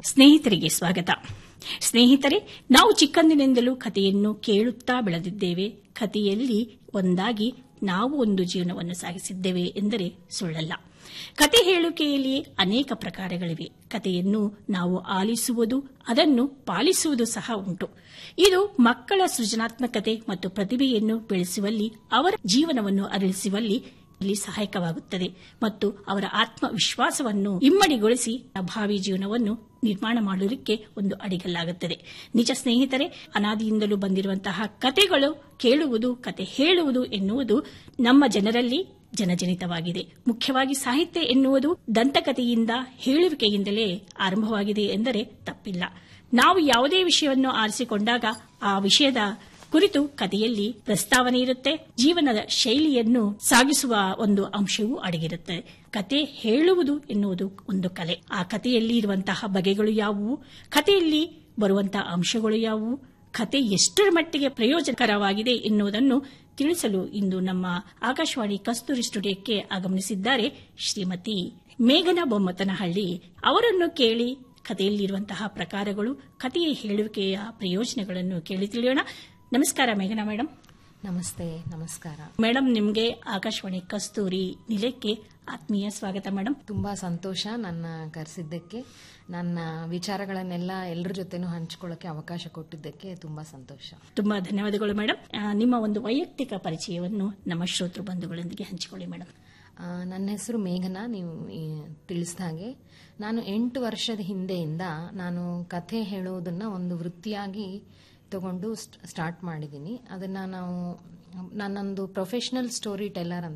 ಸ್ನೇಹಿತರಿಗೆ ಸ್ವಾಗತ ಸ್ನೇಹಿತರೆ ನಾವು ಚಿಕ್ಕಂದಿನಿಂದಲೂ ಕಥೆಯನ್ನು ಕೇಳುತ್ತಾ ಬೆಳೆದಿದ್ದೇವೆ ಕಥೆಯಲ್ಲಿ ಒಂದಾಗಿ ನಾವು ಒಂದು ಜೀವನವನ್ನು ಸಾಗಿಸಿದ್ದೇವೆ ಎಂದರೆ ಸುಳ್ಳಲ್ಲ ಕತೆ ಹೇಳುವಿಕೆಯಲ್ಲಿ ಅನೇಕ ಪ್ರಕಾರಗಳಿವೆ ಕಥೆಯನ್ನು ನಾವು ಆಲಿಸುವುದು ಅದನ್ನು ಪಾಲಿಸುವುದು ಸಹ ಉಂಟು ಇದು ಮಕ್ಕಳ ಸೃಜನಾತ್ಮಕತೆ ಮತ್ತು ಪ್ರತಿಭೆಯನ್ನು ಬೆಳೆಸುವಲ್ಲಿ ಅವರ ಜೀವನವನ್ನು ಅರಳಿಸುವಲ್ಲಿ ಇಲ್ಲಿ ಸಹಾಯಕವಾಗುತ್ತದೆ ಮತ್ತು ಅವರ ಆತ್ಮವಿಶ್ವಾಸವನ್ನು ಇಮ್ಮಡಿಗೊಳಿಸಿ ಭಾವಿ ಜೀವನವನ್ನು ನಿರ್ಮಾಣ ಮಾಡಲಿಕ್ಕೆ ಒಂದು ಅಡಿಗಲ್ಲಾಗುತ್ತದೆ ನಿಜ ಸ್ನೇಹಿತರೆ ಅನಾದಿಯಿಂದಲೂ ಬಂದಿರುವಂತಹ ಕತೆಗಳು ಕೇಳುವುದು ಕತೆ ಹೇಳುವುದು ಎನ್ನುವುದು ನಮ್ಮ ಜನರಲ್ಲಿ ಜನಜನಿತವಾಗಿದೆ ಮುಖ್ಯವಾಗಿ ಸಾಹಿತ್ಯ ಎನ್ನುವುದು ದಂತಕಥೆಯಿಂದ ಹೇಳುವಿಕೆಯಿಂದಲೇ ಆರಂಭವಾಗಿದೆ ಎಂದರೆ ತಪ್ಪಿಲ್ಲ ನಾವು ಯಾವುದೇ ವಿಷಯವನ್ನು ಆರಿಸಿಕೊಂಡಾಗ ಆ ವಿಷಯದ ಕುರಿತು ಕಥೆಯಲ್ಲಿ ಪ್ರಸ್ತಾವನೆ ಇರುತ್ತೆ ಜೀವನದ ಶೈಲಿಯನ್ನು ಸಾಗಿಸುವ ಒಂದು ಅಂಶವೂ ಅಡಗಿರುತ್ತದೆ ಕತೆ ಹೇಳುವುದು ಎನ್ನುವುದು ಒಂದು ಕಲೆ ಆ ಕಥೆಯಲ್ಲಿ ಇರುವಂತಹ ಬಗೆಗಳು ಯಾವುವು ಕಥೆಯಲ್ಲಿ ಬರುವಂತಹ ಅಂಶಗಳು ಯಾವುವು ಕತೆ ಎಷ್ಟರ ಮಟ್ಟಿಗೆ ಪ್ರಯೋಜನಕರವಾಗಿದೆ ಎನ್ನುವುದನ್ನು ತಿಳಿಸಲು ಇಂದು ನಮ್ಮ ಆಕಾಶವಾಣಿ ಕಸ್ತೂರಿ ಸ್ಟುಡಿಯೋಕ್ಕೆ ಆಗಮನಿಸಿದ್ದಾರೆ ಶ್ರೀಮತಿ ಮೇಘನಾ ಬೊಮ್ಮತನಹಳ್ಳಿ ಅವರನ್ನು ಕೇಳಿ ಕಥೆಯಲ್ಲಿರುವಂತಹ ಪ್ರಕಾರಗಳು ಕಥೆಯ ಹೇಳುವಿಕೆಯ ಪ್ರಯೋಜನಗಳನ್ನು ಕೇಳಿ ತಿಳಿಯೋಣ ನಮಸ್ಕಾರ ಮೇಘನಾ ಮೇಡಮ್ ನಮಸ್ತೆ ನಮಸ್ಕಾರ ಮೇಡಮ್ ನಿಮಗೆ ಆಕಾಶವಾಣಿ ಕಸ್ತೂರಿ ನಿಲಯಕ್ಕೆ ಆತ್ಮೀಯ ಸ್ವಾಗತ ಮೇಡಮ್ ತುಂಬಾ ಸಂತೋಷ ನನ್ನ ಕರೆಸಿದ್ದಕ್ಕೆ ನನ್ನ ವಿಚಾರಗಳನ್ನೆಲ್ಲ ಎಲ್ಲರ ಜೊತೆನೂ ಹಂಚ್ಕೊಳ್ಳೋಕೆ ಅವಕಾಶ ಕೊಟ್ಟಿದ್ದಕ್ಕೆ ತುಂಬಾ ಸಂತೋಷ ತುಂಬಾ ಧನ್ಯವಾದಗಳು ಮೇಡಮ್ ಆ, ನಿಮ್ಮ ಒಂದು ವೈಯಕ್ತಿಕ ಪರಿಚಯವನ್ನು ನಮ್ಮ ಶ್ರೋತೃ ಬಂಧುಗಳೊಂದಿಗೆ ಹಂಚಿಕೊಳ್ಳಿ ಮೇಡಮ್ ಆ, ನನ್ನ ಹೆಸರು ಮೇಘನಾ ನೀವು ಈ ತಿಳಿಸಿದ ಹಾಗೆ ನಾನು ಎಂಟು ವರ್ಷದ ಹಿಂದೆಯಿಂದ ನಾನು ಕಥೆ ಹೇಳೋದನ್ನ ಒಂದು ವೃತ್ತಿಯಾಗಿ ತಗೊಂಡು ಸ್ಟಾರ್ಟ್ ಮಾಡಿದ್ದೀನಿ ಅದನ್ನ ನಾವು ನನ್ನೊಂದು ಪ್ರೊಫೆಷನಲ್ ಸ್ಟೋರಿ ಟೆಲ್ಲರ್ ಅಂತ